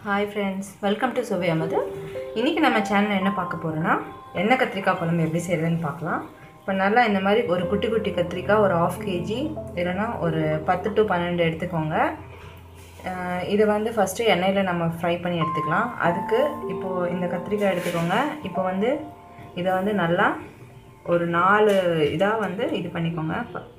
hi friends welcome to சுவை அமது இன்றைக்கி நம்ம சேனலில் என்ன பார்க்க போகிறோன்னா எண்ணெய் கத்திரிக்காய் குழம்பு எப்படி செய்கிறதுன்னு பார்க்கலாம் இப்போ நல்லா இந்த மாதிரி ஒரு குட்டி குட்டி கத்திரிக்காய் ஒரு ஆஃப் கேஜி இல்லைன்னா ஒரு பத்து டு பன்னெண்டு எடுத்துக்கோங்க அஹ் இதை வந்து ஃபஸ்ட்டு எண்ணெயில் நம்ம ஃப்ரை பண்ணி எடுத்துக்கலாம் அதுக்கு இப்போது இந்த கத்திரிக்காய் எடுத்துக்கோங்க இப்போ வந்து இதை வந்து நல்லா ஒரு நாலு இதாக வந்து இது பண்ணிக்கோங்க ப-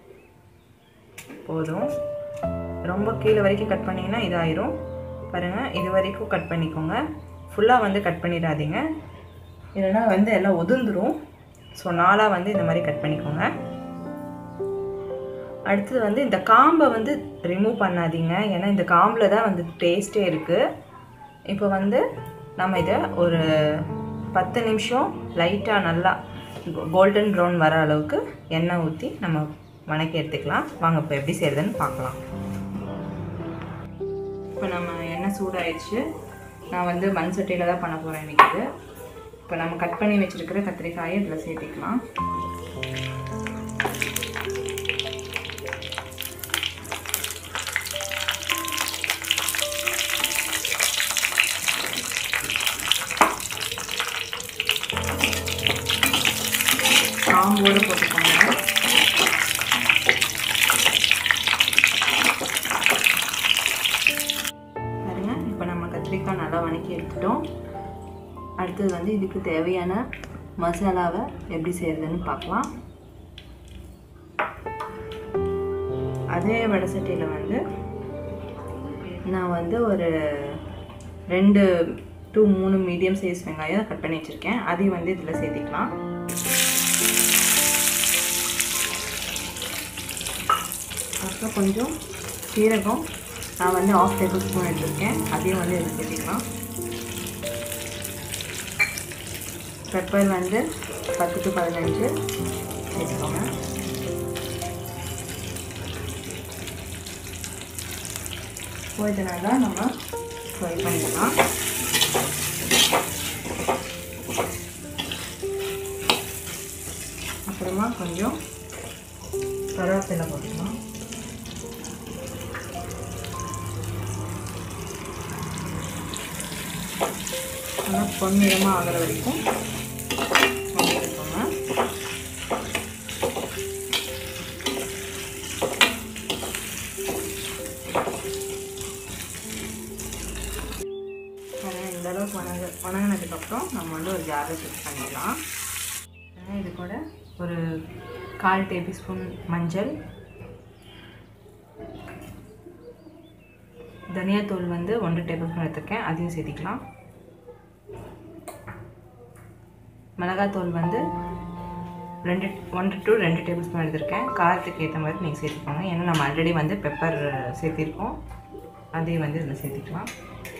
போதும் ரொம்ப கீழே வரைக்கும் கட் பண்ணிங்கன்னா இதாயிரும் பாருங்கள் இது வரைக்கும் கட் பண்ணிக்கோங்க ஃபுல்லாக வந்து கட் பண்ணிடாதீங்க இல்லைன்னா வந்து எல்லாம் உதிர்ந்துரும் ஸோ நாளாக வந்து இந்த மாதிரி கட் பண்ணிக்கோங்க அடுத்தது வந்து இந்த காம்பை வந்து ரிமூவ் பண்ணாதீங்க ஏன்னா இந்த காம்பில் தான் வந்து டேஸ்ட்டே இருக்குது இப்போ வந்து நம்ம இதை ஒரு பத்து நிமிஷம் லைட்டாக நல்லா கோல்டன் ப்ரௌன் வர அளவுக்கு எண்ணெய் ஊற்றி நம்ம வணக்கி எடுத்துக்கலாம் வாங்க இப்போ எப்படி செய்கிறதுன்னு பார்க்கலாம் இப்போ நம்ம எண்ணெய் சூடாயிடுச்சு நான் வந்து மண் சட்டியில் தான் பண்ண போகிறேன் இன்றைக்கி இது இப்போ நம்ம கட் பண்ணி வச்சுருக்கிற கத்திரிக்காயை இதில் சேர்த்திக்கலாம் காம்போடு போட்டுக்கோங்க பாருங்க இப்போ நம்ம கத்திரிக்காய் நல்லா வணக்கி எடுத்துட்டோம் அடுத்தது வந்து இதுக்கு தேவையான மசாலாவை எப்படி செய்கிறதுன்னு பார்க்கலாம் அதே வடை சட்டியில் வந்து நான் வந்து ஒரு ரெண்டு டு மூணு மீடியம் சைஸ் வெங்காயம் கட் பண்ணி வச்சுருக்கேன் அதையும் வந்து இதில் சேர்த்திக்கலாம் அப்புறம் கொஞ்சம் சீரகம் நான் வந்து ஆஃப் டேபிள் ஸ்பூன் எடுத்திருக்கேன் அதையும் வந்து இதில் சேர்த்திக்கலாம் பெப்பர் வந்து பத்து டு பதினஞ்சு சேர்த்துக்கோங்க போயிட்டனால நம்ம ஃப்ரை பண்ணிக்கலாம் அப்புறமா கொஞ்சம் கருவேப்பிலை போட்டுக்கலாம் நல்லா பொன்னிறமாக ஆகிற வரைக்கும் வதக்கிக்கோங்க பாருங்க, இந்த அளவுக்கு வணங்க வணங்கினதுக்கப்புறம் நம்ம வந்து ஒரு ஜாரில் செட் பண்ணிடலாம் பாருங்க, இது கூட ஒரு கால் டேபிள் ஸ்பூன் மஞ்சள் தனியாத்தூள் வந்து ஒன்றரை டேபிள் ஸ்பூன் எடுத்திருக்கேன் அதையும் சேர்த்திக்கலாம் மிளகாத்தூள் வந்து ரெண்டு ஒன்று டு ரெண்டு டேபிள் ஸ்பூன் எடுத்திருக்கேன் காரத்துக்கு ஏற்ற மாதிரி நீங்கள் சேர்த்துக்கோங்க ஏன்னா நம்ம ஆல்ரெடி வந்து பெப்பர் சேர்த்திருக்கோம் அதையும் வந்து இதில் சேர்த்திக்கலாம்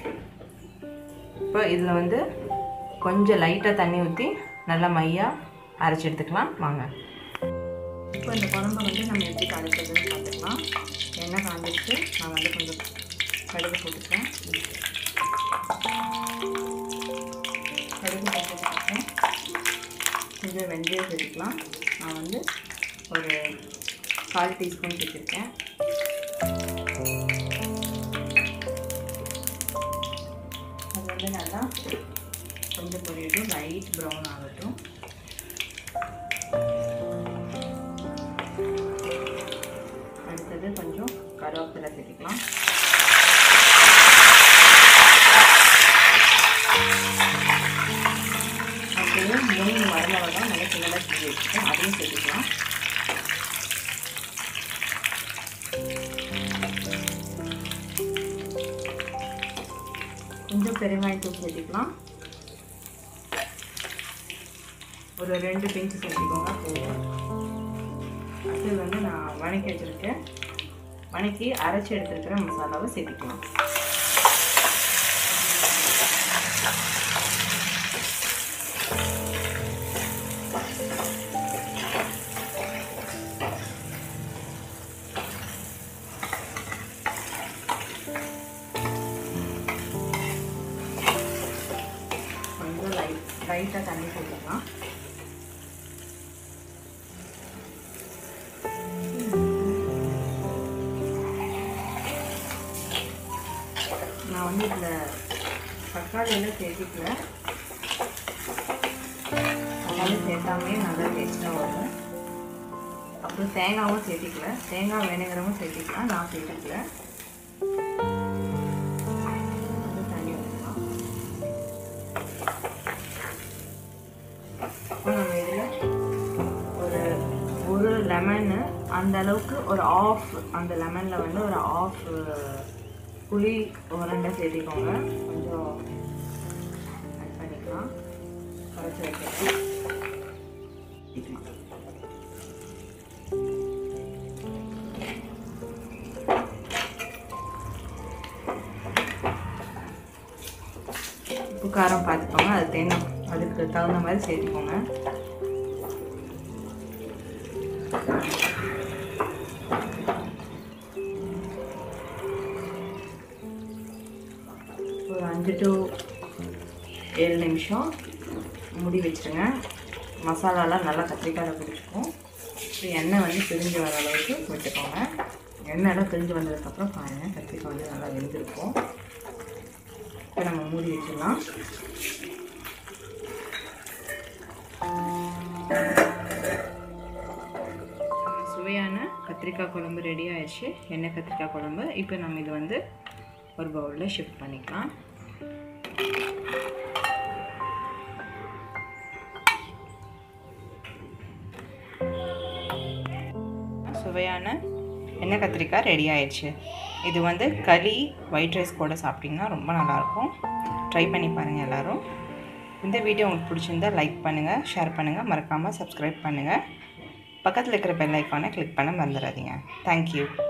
இப்போ இதில் வந்து கொஞ்சம் லைட்டாக தண்ணி ஊற்றி நல்லா மையாக அரைச்சி எடுத்துக்கலாம் வாங்க இப்போ இந்த குழம்பை வந்து நம்ம எப்படி கரைக்கிறதுன்னு பார்த்துக்கலாம் எண்ணெய் காஞ்சிருச்சு நான் வந்து கொஞ்சம் கடுகு போட்டுக்கிறேன் கடுகு போட்டுக்கிறேன் கொஞ்சம் வெந்தயம் சேர்த்துக்கலாம் நான் வந்து ஒரு கால் டீஸ்பூன் சேர்த்துருக்கேன் அது வந்து நல்லா கொஞ்சம் பொரியட்டும் லைட் ப்ரௌன் ஆகட்டும் அடுத்தது கொஞ்சம் கருவேப்பிலை சேர்த்துக்கலாம் அடுத்தது மூணு வரமிளகா நல்லா சின்னதாக செஞ்சு வச்சுருக்கேன் அதையும் சேர்த்துக்கலாம் கொஞ்சம் பெருங்காயத்தூள் சேர்த்துக்கலாம் ஒரு ரெண்டு பிஞ்சு சேர்த்துக்கோங்க போதும் அடுத்தது வந்து நான் வணக்கி வச்சுருக்கேன் வணக்கி அரைச்சி எடுத்துருக்கிற மசாலாவை சேர்த்துக்கலாம் கொஞ்சம் லைட் லைட்டாக தண்ணி சேர்த்துக்கலாம் நான் வந்து இதில் தக்காளி எல்லாம் சேர்த்திக்கல தக்காளி சேர்த்தாமே நல்லா டேஸ்ட்டாக வரும் அப்புறம் தேங்காவும் சேர்த்திக்கல தேங்காய் வேணுங்கிறவும் சேர்த்திக்கலாம் நான் சேர்த்துக்கல தண்ணி ஊற்றலாம் இப்போ நம்ம இதில் ஒரு ஒரு லெமனு அந்த அளவுக்கு ஒரு ஆஃப் அந்த லெமனில் வந்து ஒரு ஆஃப் புளி உரண்டை சேர்த்திக்கோங்க கொஞ்சம் ஆட் பண்ணிக்கலாம் கரைச்சி வைக்கலாம் உப்பு காரம் பார்த்துக்கோங்க அது தேங்காய் அதுக்கு தகுந்த மாதிரி சேர்த்துக்கோங்க ஒரு அஞ்சு டு ஏழு நிமிஷம் மூடி வச்சுருங்க மசாலாலாம் நல்லா கத்திரிக்காயில் பிடிச்சிக்கும் இப்போ எண்ணெய் வந்து பிரிஞ்சு வர அளவுக்கு விட்டுக்கோங்க எண்ணெயெல்லாம் பிரிஞ்சு வந்ததுக்கப்புறம் பாருங்கள் கத்திரிக்காய் வந்து நல்லா வெந்திருக்கும் இப்போ நம்ம மூடி வச்சிடலாம் சுவையான கத்திரிக்காய் குழம்பு ரெடி ஆயிடுச்சு எண்ணெய் கத்திரிக்காய் குழம்பு இப்போ நம்ம இது வந்து ஒரு பவுலில் ஷிஃப்ட் பண்ணிக்கலாம் சுவையான எண்ணெய் கத்திரிக்காய் ரெடி ஆயிடுச்சு இது வந்து களி ஒயிட் ரைஸ் கூட சாப்பிட்டிங்கன்னா ரொம்ப நல்லாயிருக்கும் ட்ரை பண்ணி பாருங்கள் எல்லோரும் இந்த வீடியோ உங்களுக்கு பிடிச்சிருந்தா லைக் பண்ணுங்கள் ஷேர் பண்ணுங்கள் மறக்காமல் சப்ஸ்கிரைப் பண்ணுங்கள் பக்கத்தில் இருக்கிற பெல் ஐக்கானை கிளிக் பண்ண மறந்துடாதீங்க தேங்க்யூ